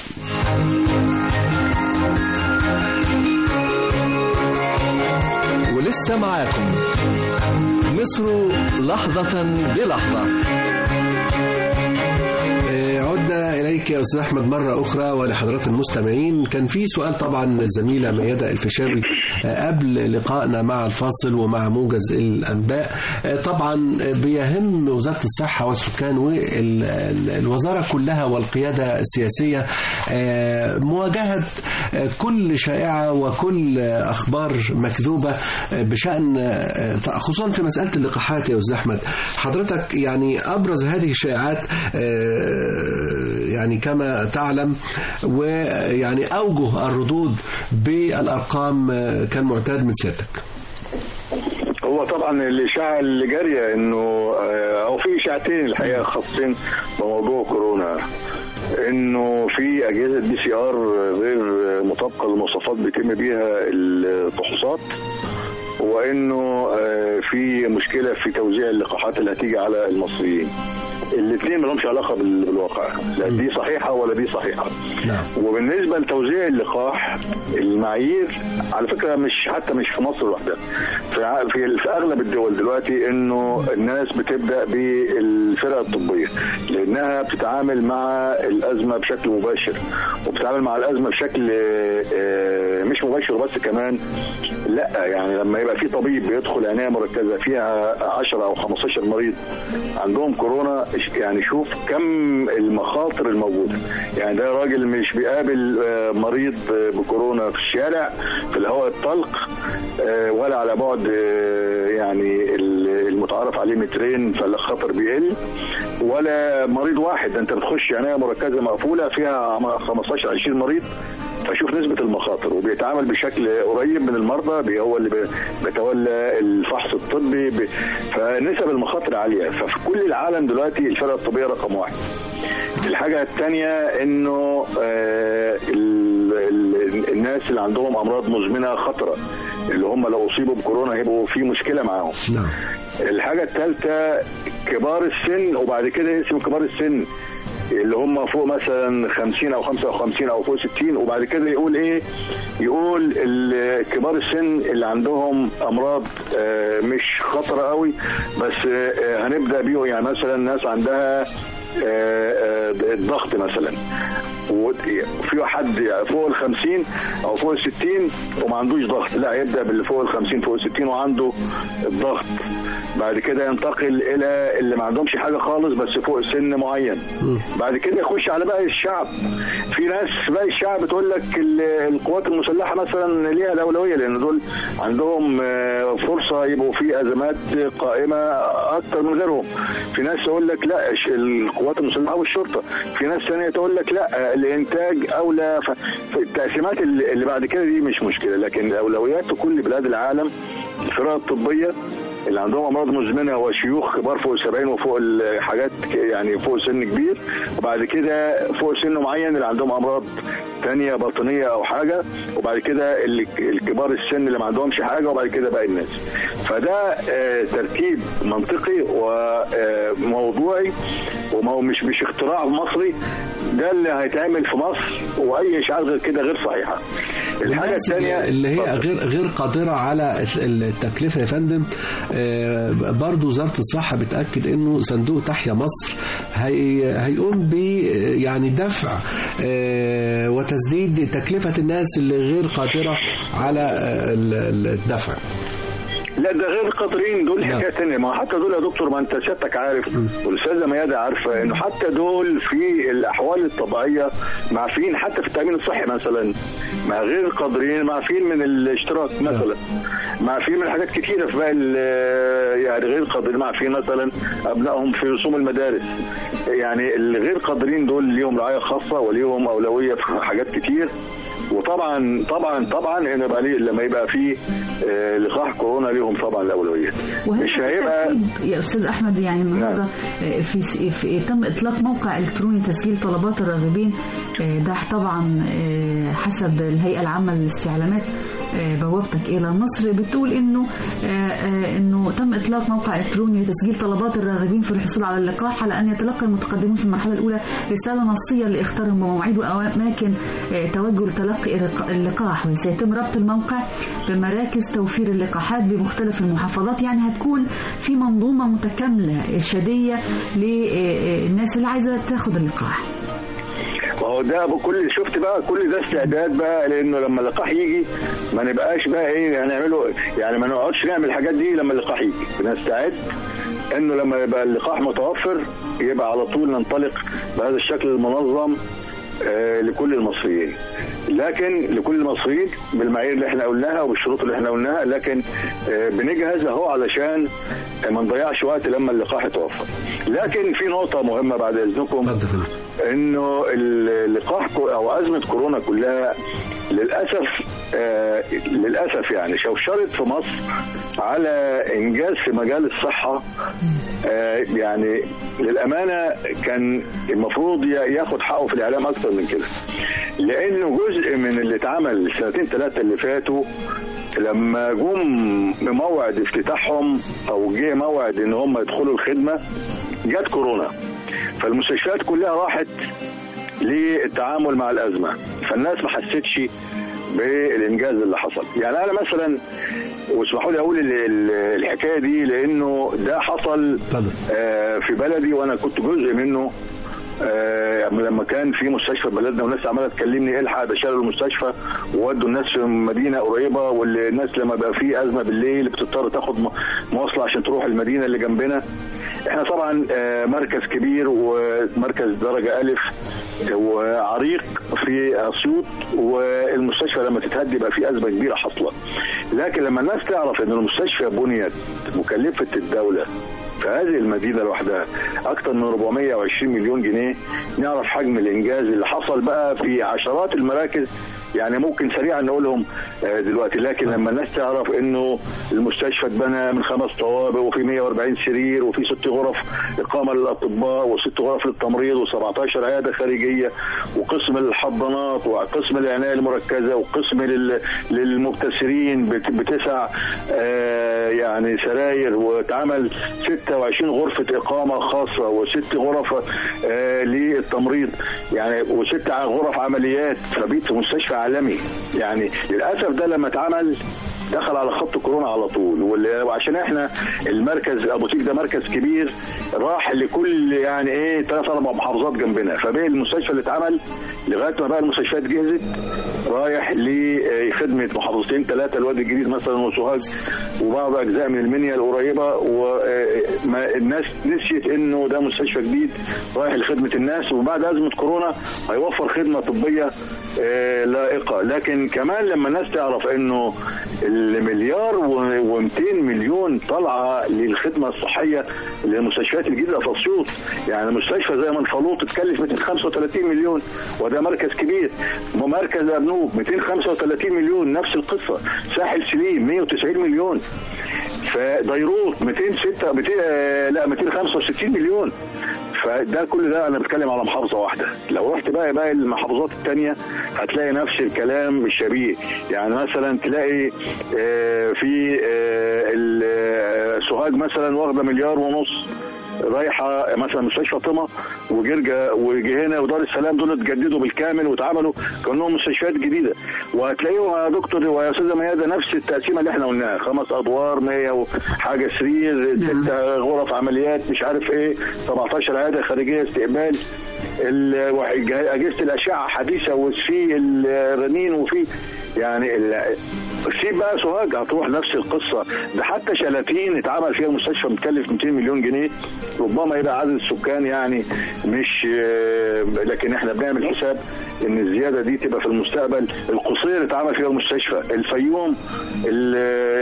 ولسه معاكم مصر لحظة بلحظة آه، عدنا إليك يا أستاذ أحمد مرة أخرى ولحضرات المستمعين كان في سؤال طبعا الزميلة ميادة الفيشاوي آه، قبل لقائنا مع الفاصل ومع موجز الأنباء آه، طبعا بيهم وزارة الصحة والسكان والوزارة كلها والقيادة السياسية آه، مواجهة آه، كل شائعة وكل آه، أخبار مكذوبة آه، بشأن آه، خصوصا في مسألة اللقاحات يا أستاذ أحمد حضرتك يعني أبرز هذه الشائعات آه، يعني كما تعلم ويعني أوجه الردود بالأرقام آه، كان معتاد من سيادتك هو طبعا الاشاعه اللي جاريه انه آه، او في اشاعتين الحقيقه خاصين بموضوع كورونا انه في اجهزه بي سي ار غير مطابقه للمواصفات بيتم بيها الفحوصات وانه آه، في مشكله في توزيع اللقاحات اللي هتيجي على المصريين الاثنين ما لهمش علاقه بال- بالواقع لا دي صحيحه ولا دي صحيحه نعم وبالنسبه لتوزيع اللقاح المعايير على فكره مش حتى مش في مصر لوحدها في ع- في, في اغلب الدول دلوقتي انه الناس بتبدا بالفرق الطبيه لانها بتتعامل مع الازمه بشكل مباشر وبتتعامل مع الازمه بشكل آه، مش مباشر بس كمان لا يعني لما يبقى في طبيب بيدخل عنايه مركزه فيها 10 او 15 مريض عندهم كورونا يعني شوف كم المخاطر الموجوده يعني ده راجل مش بيقابل آه، مريض آه، بكورونا في الشارع في الهواء الطلق آه، ولا على بعد آه، يعني ال- المتعارف عليه مترين فالخطر بيقل ولا مريض واحد ده انت بتخش عنايه مركزه مقفوله فيها 15 20 مريض فشوف نسبة المخاطر وبيتعامل بشكل قريب من المرضى بي- هو اللي بي- بيتولى الفحص الطبي ب- فنسب المخاطر عالية ففي كل العالم دلوقتي الفرق الطبية رقم واحد الحاجة الثانية انه آه، ال- ال- الناس اللي عندهم امراض مزمنة خطرة اللي هم لو اصيبوا بكورونا هيبقوا في مشكلة معاهم نعم الحاجة الثالثة كبار السن وبعد كده اسم كبار السن اللي هم فوق مثلا 50 او 55 او فوق 60 وبعد كده يقول ايه يقول ال- كبار السن اللي عندهم امراض آه، مش خطره قوي بس آه، هنبدا بيهم يعني مثلا ناس عندها آه، آه، الضغط مثلا وفي حد فوق ال 50 او فوق ال 60 وما عندوش ضغط لا يبدا باللي فوق ال 50 فوق ال 60 وعنده الضغط بعد كده ينتقل الى اللي ما عندهمش حاجه خالص بس فوق سن معين بعد كده يخش على باقي الشعب في ناس باقي الشعب بتقول لك ال- القوات المسلحه مثلا ليها الاولويه لان دول عندهم آه، فرصه يبقوا في ازمات قائمه اكتر من غيرهم في ناس تقول لك لا الش- القوات المسلحه والشرطه في ناس ثانيه تقول لك لا الانتاج اولى ف- فالتقسيمات اللي اللي بعد كده دي مش مشكله لكن الاولويات في كل بلاد العالم الفرق الطبيه اللي عندهم امراض مزمنه وشيوخ كبار فوق السبعين وفوق الحاجات ك- يعني فوق سن كبير وبعد كده فوق سن معين اللي عندهم امراض تانية باطنيه او حاجه وبعد كده اللي الكبار السن اللي ما عندهمش حاجه وبعد كده باقي الناس فده آه، ترتيب منطقي وموضوعي وما هو مش مش اختراع مصري ده اللي هيتعمل في مصر واي اشاعات غير كده غير صحيحه الحاجه الناس الثانيه اللي هي غير غير قادره على التكلفه يا فندم آه، برضو وزاره الصحه بتاكد انه صندوق تحيا مصر هي هيقوم ب يعني دفع آه، وتسديد تكلفه الناس اللي غير قادره على آه، ال- ال- الدفع لا ده غير قادرين دول نعم. حكايه ثانيه ما حتى دول يا دكتور ما انت سيادتك عارف والاستاذه ميادة عارفه انه حتى دول في الاحوال الطبيعيه معفين حتى في التامين الصحي مثلا مع غير قادرين معفين من الاشتراك مثلا معفين من حاجات كتيره في باقي ال- يعني غير قادرين معفين مثلا ابنائهم في رسوم المدارس يعني الغير قادرين دول ليهم رعايه خاصه وليهم اولويه في حاجات كتير وطبعا طبعا طبعا هنا بقى ليه- لما يبقى في آه، لقاح كورونا ليهم طبعا الاولويه وهل مش هيبقى بالتأكيد يا استاذ احمد يعني النهارده آه، في, في تم اطلاق موقع الكتروني تسجيل طلبات الراغبين آه، ده طبعا آه، حسب الهيئه العامه للاستعلامات آه، بوابتك الى مصر بتقول انه آه، آه، انه تم اطلاق موقع الكتروني لتسجيل طلبات الراغبين في الحصول على اللقاح على ان يتلقى المتقدمون في المرحله الاولى رساله نصيه لاختارهم بمواعيد واماكن آه، توجه لتلقي اللق- اللقاح وسيتم ربط الموقع بمراكز توفير اللقاحات بمختلف المحافظات يعني هتكون في منظومه متكامله ارشاديه للناس اللي عايزه تاخد اللقاح ما هو ده بكل شفت بقى كل ده استعداد بقى لانه لما اللقاح يجي ما نبقاش بقى ايه هنعمله يعني ما نقعدش نعمل الحاجات دي لما اللقاح يجي بنستعد انه لما يبقى اللقاح متوفر يبقى على طول ننطلق بهذا الشكل المنظم آه، لكل المصريين لكن لكل المصريين بالمعايير اللي احنا قلناها وبالشروط اللي احنا قلناها لكن آه، بنجهز اهو علشان ما نضيعش وقت لما اللقاح يتوفر لكن في نقطة مهمة بعد اذنكم اتفضل انه اللقاح كو- او ازمه كورونا كلها للاسف آه للاسف يعني شوشرت في مصر على انجاز في مجال الصحه آه يعني للامانه كان المفروض ي- ياخد حقه في الاعلام اكتر من كده لانه جزء من اللي اتعمل السنتين ثلاثه اللي فاتوا لما جم بموعد افتتاحهم او جه موعد ان هم يدخلوا الخدمه جت كورونا فالمستشفيات كلها راحت للتعامل مع الازمه فالناس ما حستش بالانجاز اللي حصل يعني انا مثلا واسمحوا لي اقول ال- ال- الحكايه دي لانه ده حصل اتفضل آه، في بلدي وانا كنت جزء منه آه، لما كان في مستشفى في بلدنا والناس عماله تكلمني الحق ده شالوا المستشفى وودوا الناس في مدينه قريبه والناس لما بقى في ازمه بالليل بتضطر تاخد م- مواصله عشان تروح المدينه اللي جنبنا احنا طبعا آه، مركز كبير ومركز درجه الف وعريق في اسيوط والمستشفى لما تتهدي بقى في ازمه كبيره حاصله لكن لما الناس تعرف ان المستشفى بنيت مكلفه الدوله في هذه المدينه لوحدها اكثر من 420 مليون جنيه نعرف حجم الانجاز اللي حصل بقى في عشرات المراكز يعني ممكن سريعا نقولهم آه، دلوقتي لكن لما الناس تعرف انه المستشفى اتبنى من خمس طوابق وفي 140 سرير وفي ست غرف اقامه للاطباء وست غرف للتمريض و17 عياده خارجيه وقسم للحضانات وقسم العنايه المركزه وقسم لل- للمبتسرين بت- بتسع آه، يعني سراير واتعمل 26 غرفه اقامه خاصه وست غرف آه، للتمريض يعني وست ع- غرف عمليات فبيت في مستشفى عالمي يعني للاسف ده لما اتعمل دخل على خط كورونا على طول واللي- وعشان احنا المركز ابو سيك ده مركز كبير راح لكل يعني ايه ثلاث اربع محافظات جنبنا فباقي المستشفى اللي اتعمل لغايه ما بقى المستشفيات جهزت رايح لخدمه محافظتين ثلاثه الوادي الجديد مثلا وسوهاج وبعض اجزاء من المنيا القريبه والناس نسيت انه ده مستشفى جديد رايح لخدمه الناس وبعد ازمه كورونا هيوفر خدمه طبيه آه، لائقه لكن كمان لما الناس تعرف انه المليار و200 مليون طالعه للخدمه الصحيه للمستشفيات الجديده في اسيوط يعني مستشفى زي منفلوط تكلف 235 مليون وده مركز كبير مركز ابنوب 235 مليون نفس القصه ساحل سليم 190 مليون فديروت 206 200 آه، لا 265 مليون فده كل ده انا بتكلم على محافظه واحده لو رحت بقى باقي المحافظات الثانيه هتلاقي نفس الكلام الشبيه يعني مثلا تلاقي آه، في آه، ال- آه، سوهاج مثلا واخده مليار ونص رايحه مثلا مستشفى طمع وجرجا وجهينه ودار السلام دول اتجددوا بالكامل واتعملوا كانهم مستشفيات جديده وهتلاقيهم يا دكتور ويا استاذه ميادة نفس التقسيمه اللي احنا قلناها خمس ادوار 100 وحاجه سرير ست غرف عمليات مش عارف ايه 17 عياده خارجيه استقبال ال- وج- اجهزه الاشعه حديثه وفي الرنين وفي يعني ال- سيب بقى سوهاج هتروح نفس القصه ده حتى شلاتين اتعمل فيها مستشفى متكلف 200 مليون جنيه ربما يبقى عدد السكان يعني مش آه، لكن احنا بنعمل حساب ان الزياده دي تبقى في المستقبل القصير اتعمل فيها مستشفى الفيوم ال-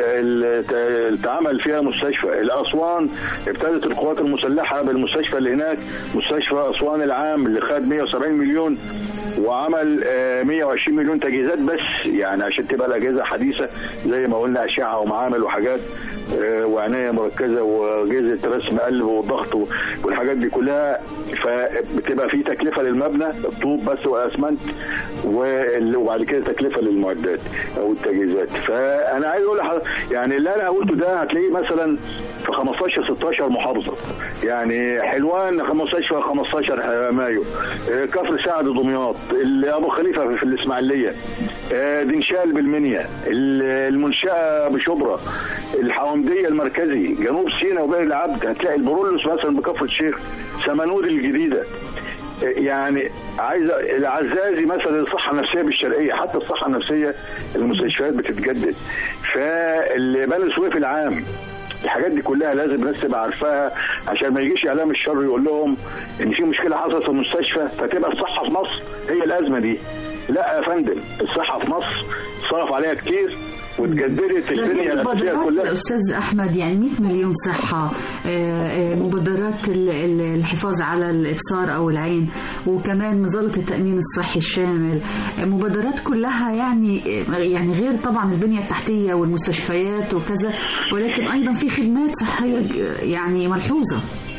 ال- اتعمل فيها مستشفى الاسوان ابتدت القوات المسلحه بالمستشفى اللي هناك مستشفى اسوان العام اللي خد 170 مليون وعمل آه، 120 مليون تجهيزات بس يعني عشان تبقى الاجهزه حديثه زي ما قلنا اشعه ومعامل وحاجات آه، وعنايه مركزه واجهزه رسم قلب وضغط و- والحاجات دي كلها فبتبقى في تكلفه للمبنى الطوب بس واسمنت وال- وبعد كده تكلفه للمعدات او التجهيزات فانا عايز اقول لحضرتك يعني اللي انا قلته ده هتلاقيه مثلا في 15 16 محافظه يعني حلوان مستشفى 15 مايو آه، كفر سعد دمياط ال- ابو خليفه في الاسماعيليه آه، دنشال بالمنيا ال- المنشاه بشبرا الحومديه المركزي جنوب سيناء وباقي العبد هتلاقي البرولوس مثلا بكفر الشيخ سمنود الجديده يعني عايز العزازي مثلا الصحه النفسيه بالشرقيه حتى الصحه النفسيه المستشفيات بتتجدد فالبني سويف العام الحاجات دي كلها لازم الناس تبقى عارفاها عشان ما يجيش اعلام الشر يقول لهم ان في مشكله حصلت في المستشفى فتبقى الصحه في مصر هي الازمه دي لا يا فندم الصحه في مصر صرف عليها كتير واتجددت الدنيا لكن الاساسيه المبادرات كلها الأستاذ أحمد يعني 100 مليون صحة آه، آه، مبادرات ال- ال- الحفاظ على الإبصار أو العين وكمان مظلة التأمين الصحي الشامل آه، مبادرات كلها يعني آه، يعني غير طبعا البنية التحتية والمستشفيات وكذا ولكن أيضا في خدمات صحية آه، يعني ملحوظة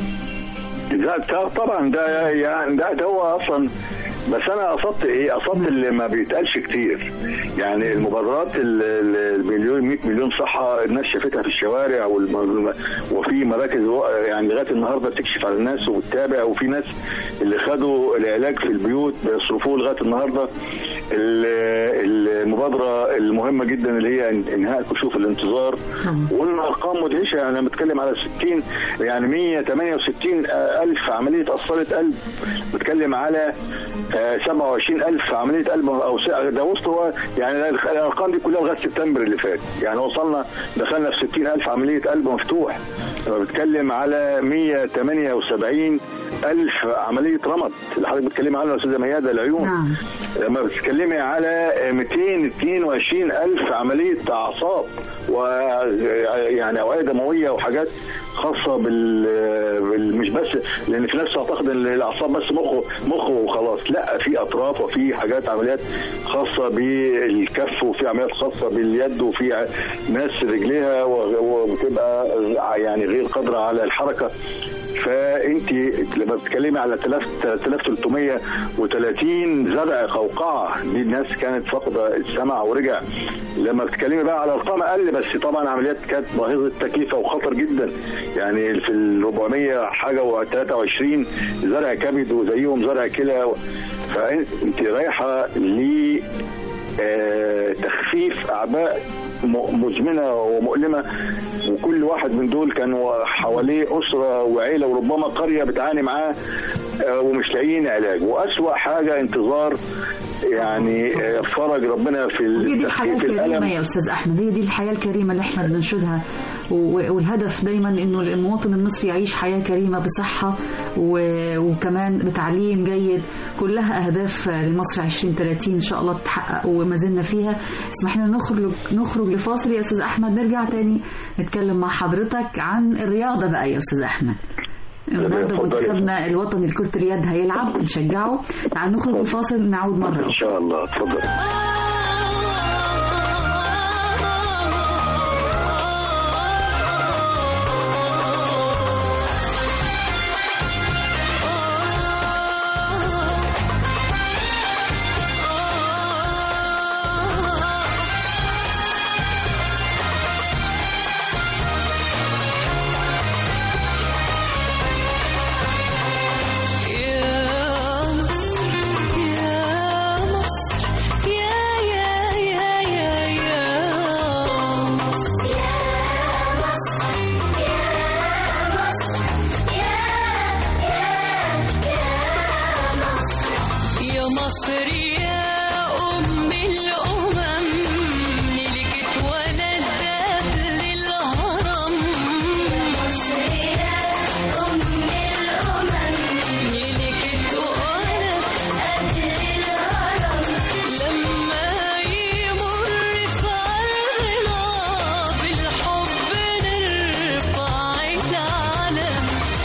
ده ده طبعا ده يعني ده, ده هو اصلا بس انا قصدت ايه؟ قصدت اللي ما بيتقالش كتير يعني المبادرات ال- ال- المليون 100 مليون صحه الناس شافتها في الشوارع والم- وفي مراكز و- يعني لغايه النهارده بتكشف على الناس وبتتابع وفي ناس اللي خدوا العلاج في البيوت بيصرفوه لغايه النهارده ال- المبادره المهمه جدا اللي هي انهاء كشوف الانتظار طبعا. وقلنا ارقام مدهشه انا بتكلم على 60 يعني 168 الف عمليه قسطره قلب بتكلم على آه، 27 الف عمليه قلب او س- ده وسط هو يعني الارقام دي كلها لغايه سبتمبر اللي فات يعني وصلنا دخلنا في 60 الف عمليه قلب مفتوح بتكلم على 178 الف عمليه رمد اللي حضرتك بتتكلمي عنها يا استاذه ميادة العيون نعم لما بتتكلمي على 222 ألف عملية أعصاب ويعني أوعية دموية وحاجات خاصة بال... بال... مش بس لأن في ناس تعتقد إن الأعصاب بس مخه مخه وخلاص لا في أطراف وفي حاجات عمليات خاصة بالكف وفي عمليات خاصة باليد وفي ع- ناس رجليها و- وبتبقى يعني غير قادرة على الحركة فانت لما بتتكلمي على 3330 زرع قوقعه دي الناس كانت فاقده السمع ورجع لما بتتكلمي بقى على ارقام اقل بس طبعا عمليات كانت باهظه تكلفه وخطر جدا يعني في ال 400 حاجه و23 زرع كبد وزيهم زرع كلى فانت رايحه ل آه، تخفيف اعباء م- مزمنه ومؤلمه وكل واحد من دول كان حواليه اسره وعيله وربما قريه بتعاني معاه آه، ومش لاقيين علاج واسوا حاجه انتظار يعني آه، فرج ربنا في هي دي الحياة التخفيف الكريمة الالم يا أستاذ أحمد هي دي الحياة الكريمة اللي احنا بننشدها و- والهدف دايما إنه المواطن المصري يعيش حياة كريمة بصحة و- وكمان بتعليم جيد كلها أهداف لمصر 2030 إن شاء الله تتحقق وما زلنا فيها اسمح لنا نخرج نخرج لفاصل يا أستاذ أحمد نرجع تاني نتكلم مع حضرتك عن الرياضة بقى يا أستاذ أحمد النهارده اتفضلي. منتخبنا الوطني لكرة اليد هيلعب نشجعه تعال نخرج لفاصل نعود مرة ان أخرى شاء الله اتفضل يا مصر يا مصر يا يا مصر يا أم الأمم ملكت ولا الدب للهرم مصر يا أم الأمم ملكت ولا الدب للهرم لما يمر في أرضنا بالحب نرفع العلم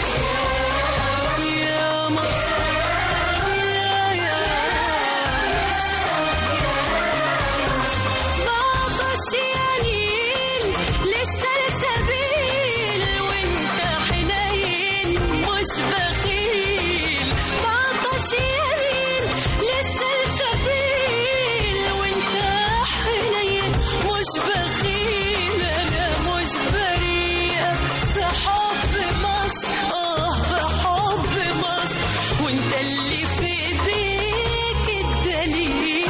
يا مصر يا بعطش يا نيل لسه السبيل وانت حنين مش بخيل بعطش يا نيل لسه السبيل وانت حنين مش بخيل انا مش بريئة في حب مصر اه في حب مصر وانت اللي في ايديك الدليل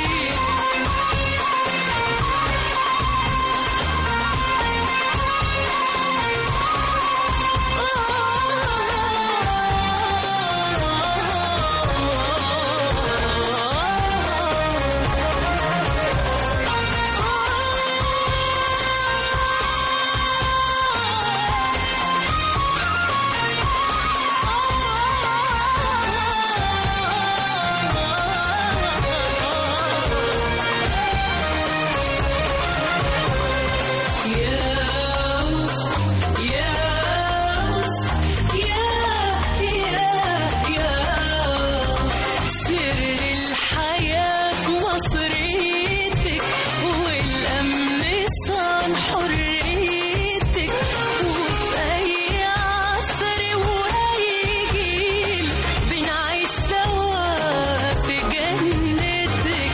سر الحياة في مصريتك والأمن صان حريتك وفي أي عصر وأي جيل بنعيش سوا في جنتك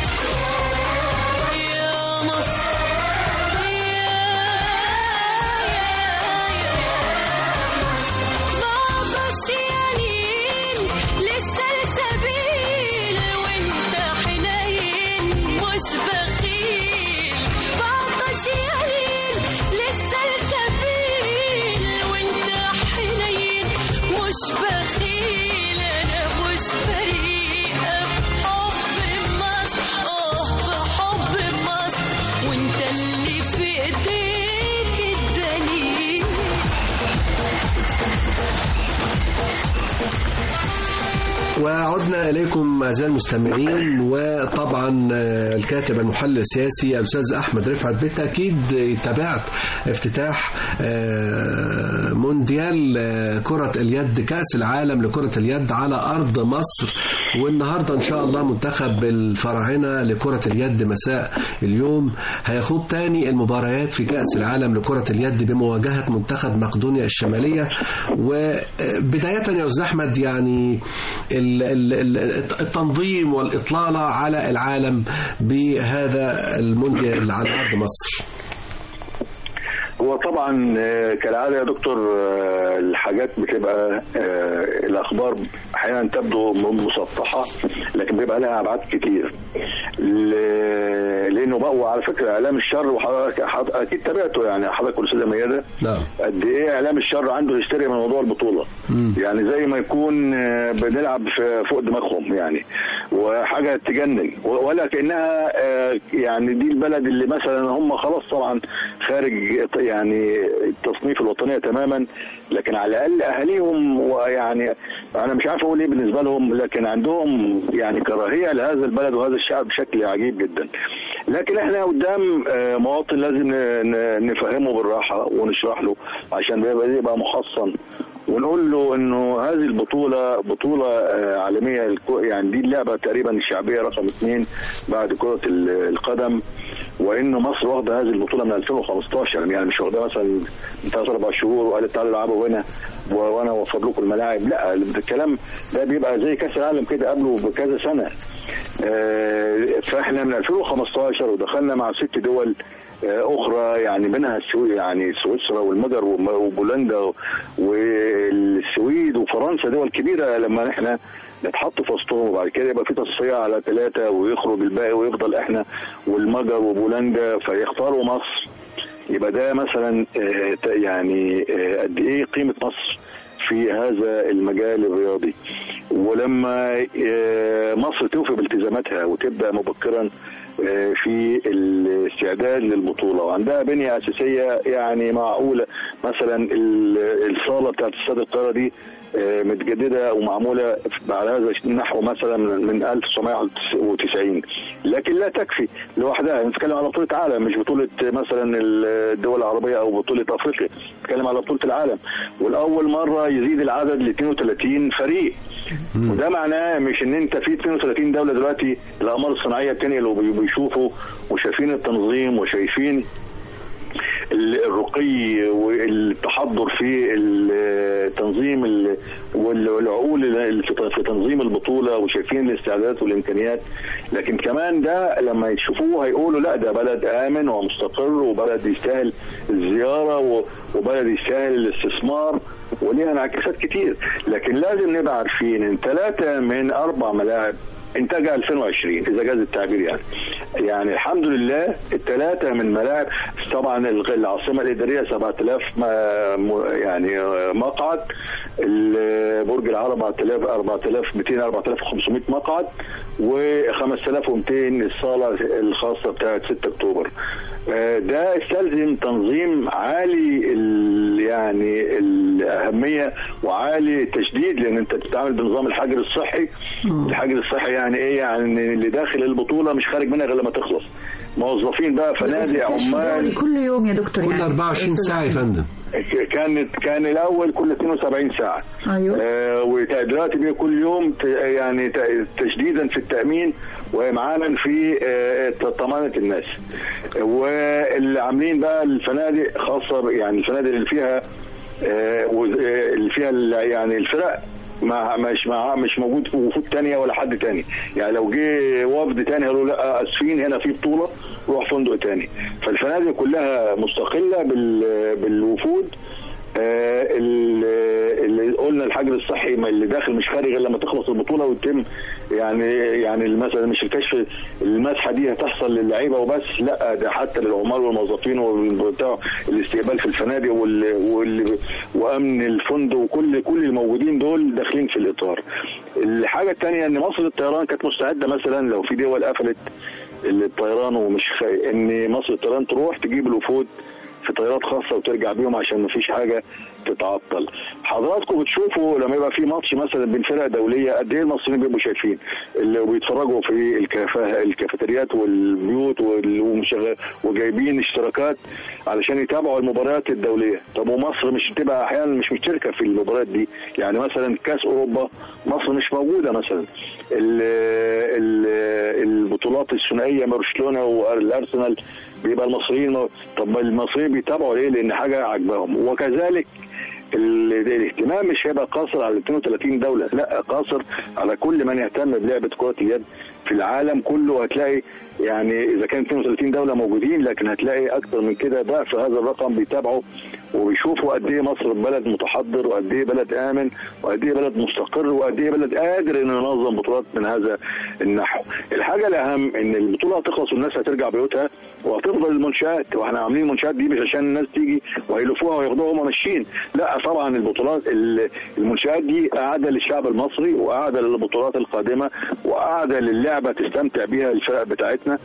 يا مصر بعطش يا نيل لسه السبيل وانت حنين مش بخيل بعطش يا نيل لسه السبيل وانت حنين مش بخيل انا مش بريئة في حب مصر اه في حب مصر وانت اللي في ايديك الدليل وعدنا إليكم أعزائي المستمعين وطبعا آه، الكاتب المحلل السياسي الأستاذ أحمد رفعت بالتأكيد تابعت افتتاح آه، مونديال آه، كرة اليد كأس العالم لكرة اليد على أرض مصر والنهاردة إن شاء الله منتخب الفراعنة لكرة اليد مساء اليوم هيخوض تاني المباريات في كأس العالم لكرة اليد بمواجهة منتخب مقدونيا الشمالية وبداية يا أستاذ أحمد يعني ال- ال- ال- التنظيم والإطلالة على العالم بهذا المونديال على أرض مصر هو طبعا آه، كالعاده يا دكتور آه، الحاجات بتبقى آه، الاخبار احيانا تبدو م- مسطحه لكن بيبقى لها ابعاد كتير ل- لانه بقى وعلى فكره اعلام الشر وحضرتك حض- اكيد تابعته يعني حضرتك والاستاذه مياده نعم قد ايه اعلام الشر عنده هستيريا من موضوع البطوله يعني زي ما يكون آه، بنلعب في فوق دماغهم يعني وحاجه تجنن و- ولا كانها آه، يعني دي البلد اللي مثلا هم خلاص طبعا خارج يعني التصنيف الوطنيه تماما لكن على الاقل اهاليهم ويعني انا مش عارف اقول ايه بالنسبه لهم لكن عندهم يعني كراهيه لهذا البلد وهذا الشعب بشكل عجيب جدا لكن احنا قدام آه، مواطن لازم ن- ن- نفهمه بالراحه ونشرح له عشان يبقى يبقى محصن ونقول له انه هذه البطوله بطوله آه، عالميه الكو- يعني دي اللعبه تقريبا الشعبيه رقم اثنين بعد كره ال- القدم وانه مصر واخده هذه البطوله من 2015 يعني مش واخدها مثلا من ثلاث اربع شهور وقالت تعالوا العبوا هنا و- وانا اوفر لكم الملاعب لا الكلام ده بيبقى زي كاس العالم كده قبله بكذا سنه آه، فاحنا من 2015 ودخلنا مع ست دول آه، اخرى يعني منها السويد يعني سويسرا والمجر وم- وبولندا والسويد وفرنسا دول كبيره لما احنا نتحط في وسطهم وبعد كده يبقى في تصفيه على ثلاثه ويخرج الباقي ويفضل احنا والمجر وبولندا فيختاروا مصر يبقى ده مثلا آه، ت- يعني آه، قد ايه قيمه مصر في هذا المجال الرياضي ولما آه، مصر توفي بالتزاماتها وتبدا مبكرا آه، في الاستعداد للبطوله وعندها بنيه اساسيه يعني معقوله مثلا ال- الصاله بتاعت استاد القاهره دي آه، متجدده ومعموله على هذا النحو مثلا من 1990 لكن لا تكفي لوحدها نتكلم على بطوله عالم مش بطوله مثلا الدول العربيه او بطوله افريقيا نتكلم على بطوله العالم والاول مره يزيد العدد ل 32 فريق وده معناه مش ان انت في 32 دوله دلوقتي الاقمار الصناعيه بتنقل وبيشوفوا وشايفين التنظيم وشايفين ال- الرقي والتحضر في التنظيم ال- وال- والعقول ال- في في تنظيم البطوله وشايفين الاستعدادات والامكانيات لكن كمان ده لما يشوفوه هيقولوا لا ده بلد امن ومستقر وبلد يستاهل الزياره و- وبلد يستاهل الاستثمار وليها انعكاسات كتير لكن لازم نبقى عارفين ان ثلاثه من اربع ملاعب انتاجها 2020 اذا جاز التعبير يعني يعني الحمد لله الثلاثه من ملاعب طبعا الغ- العاصمه الاداريه 7000 ما- م- يعني آه، مقعد ال- برج العرب 4000 4200 4500 مقعد و5200 الصاله الخاصه بتاعه 6 اكتوبر آه، ده يستلزم تنظيم عالي ال- يعني الاهميه وعالي التشديد لان انت بتتعامل بنظام الحجر الصحي الحجر الصحي يعني ايه يعني اللي داخل البطوله مش خارج منها غير لما تخلص موظفين بقى فنادق كشف دوري عمال كل يوم يا دكتور كل يعني 24 ساعه يا فندم كانت كان الاول كل 72 ساعه ايوه آه ودلوقتي بقى كل يوم ت- يعني ت- تشديدا في التامين وامعانا في آه، طمانه الناس واللي عاملين بقى الفنادق خاصه يعني الفنادق اللي فيها آه، و- آه، اللي فيها ال- يعني الفرق ما مش مع مش موجود في وفود تانية ولا حد تاني يعني لو جه وفد تاني قالوا لا اسفين هنا في بطوله روح فندق تاني فالفنادق كلها مستقله بال- بالوفود آه، ال- اللي قلنا الحجر الصحي ما اللي داخل مش خارج الا لما تخلص البطوله ويتم يعني يعني مثلا مش الكشف المسحه دي هتحصل للعيبه وبس لا ده حتى للعمال والموظفين والبتاع الاستقبال في الفنادق وال وال وامن الفندق وكل كل الموجودين دول داخلين في الاطار. الحاجه الثانيه ان مصر للطيران كانت مستعده مثلا لو في دول قفلت الطيران ومش خي... ان مصر للطيران تروح تجيب الوفود في طيارات خاصه وترجع بيهم عشان ما فيش حاجه تتعطل حضراتكم بتشوفوا لما يبقى في ماتش مثلا بين فرق دوليه قد ايه المصريين بيبقوا شايفين اللي بيتفرجوا في الكافه الكافيتريات والبيوت وال- ومشغل وجايبين اشتراكات علشان يتابعوا المباريات الدوليه طب ومصر مش بتبقى احيانا مش مشتركه في المباريات دي يعني مثلا كاس اوروبا مصر مش موجوده مثلا ال ال البطولات الثنائيه برشلونه والارسنال بيبقى المصريين مو- طب ما المصريين بيتابعوا ليه؟ لان حاجه عجبهم وكذلك ال- الاهتمام مش هيبقى قاصر على 32 دوله لا قاصر على كل من يهتم بلعبه كره اليد في العالم كله هتلاقي يعني اذا كان 32 دوله موجودين لكن هتلاقي اكثر من كده ضعف هذا الرقم بيتابعوا وبيشوفوا قد ايه مصر بلد متحضر وقد ايه بلد امن وقد ايه بلد مستقر وقد ايه بلد قادر انه ينظم بطولات من هذا النحو. الحاجه الاهم ان البطوله هتخلص والناس هترجع بيوتها وهتفضل المنشات واحنا عاملين المنشات دي مش عشان الناس تيجي ويلفوها وياخدوها وهم ماشيين لا طبعا البطولات ال- المنشات دي قاعده للشعب المصري وقاعده للبطولات القادمه وقاعده للعبه تستمتع بيها الفرق بتاعتنا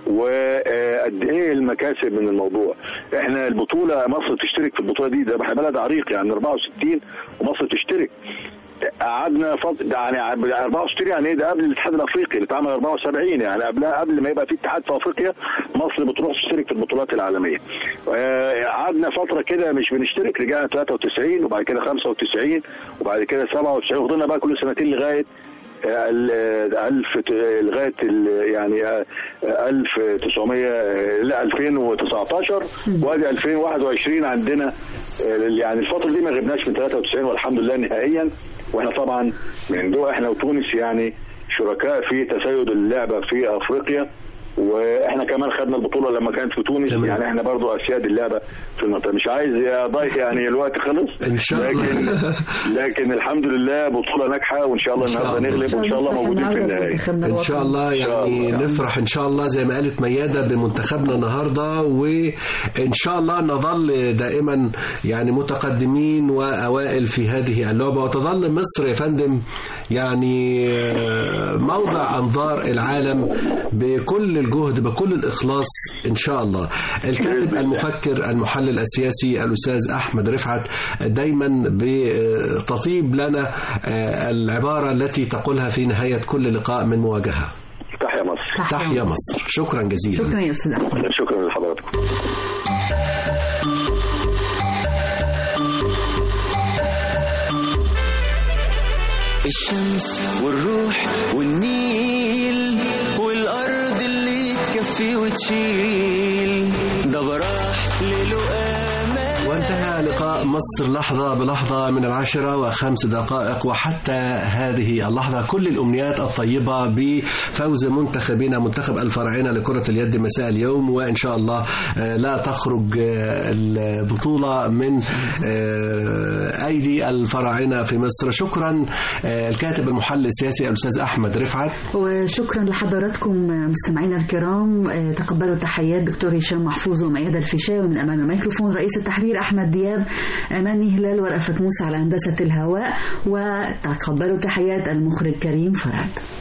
وقد ايه المكاسب من الموضوع احنا البطوله مصر تشترك في البطوله دي ده احنا بلد عريق يعني 64 ومصر تشترك قعدنا فتره يعني 64 يعني ايه ده قبل الاتحاد الافريقي اللي اتعمل 74 يعني قبلها قبل ما يبقى في اتحاد في افريقيا مصر بتروح تشترك في البطولات العالميه. آه، قعدنا فتره كده مش بنشترك رجعنا 93 وبعد كده 95 وبعد كده 97 فضلنا بقى كل سنتين لغايه آه، ال- آه، ألف ت- لغايه ال- يعني آه، آه، 1900 آه، لا 2019 وادي 2021 عندنا آه، يعني الفتره دي ما غبناش من 93 والحمد لله نهائيا واحنا طبعا من دول احنا وتونس يعني شركاء في تسيد اللعبه في افريقيا واحنا كمان خدنا البطوله لما كانت في تونس تمام. يعني احنا برضو اسياد اللعبه في المنطقه مش عايز يا ضيف يعني الوقت خلص إن شاء الله. لكن لكن الحمد لله بطوله ناجحه وان شاء الله إن شاء النهارده الله. نغلب وان شاء الله موجودين في النهايه ان شاء الله يعني الله. نفرح ان شاء الله زي ما قالت ميادة بمنتخبنا النهارده وان شاء الله نظل دائما يعني متقدمين واوائل في هذه اللعبه وتظل مصر يا فندم يعني آه، موضع انظار العالم بكل الجهد بكل الاخلاص ان شاء الله الكاتب المفكر المحلل السياسي الاستاذ احمد رفعت دايما بتطيب لنا آه، العباره التي تقولها في نهايه كل لقاء من مواجهه تحيا مصر تحيا مصر شكرا جزيلا شكرا يا استاذ احمد شكرا لحضراتكم الشمس والروح والنيل والأرض اللي تكفي وتشيل ده براح ليله آمال وانتهى لقاء مصر لحظة بلحظة من العاشرة وخمس دقائق وحتى هذه اللحظة كل الأمنيات الطيبة بفوز منتخبنا منتخب الفراعنة لكرة اليد مساء اليوم وإن شاء الله آه، لا تخرج آه، البطولة من آه، أيدي الفراعنة في مصر شكرا آه، الكاتب المحلل السياسي الأستاذ أحمد رفعت وشكرا لحضراتكم مستمعينا الكرام آه، تقبلوا تحيات دكتور هشام محفوظ وميادة الفيشاوي من امام الميكروفون رئيس التحرير احمد دياب اماني هلال ورأفت موسى على هندسه الهواء وتقبلوا تحيات المخرج كريم فرج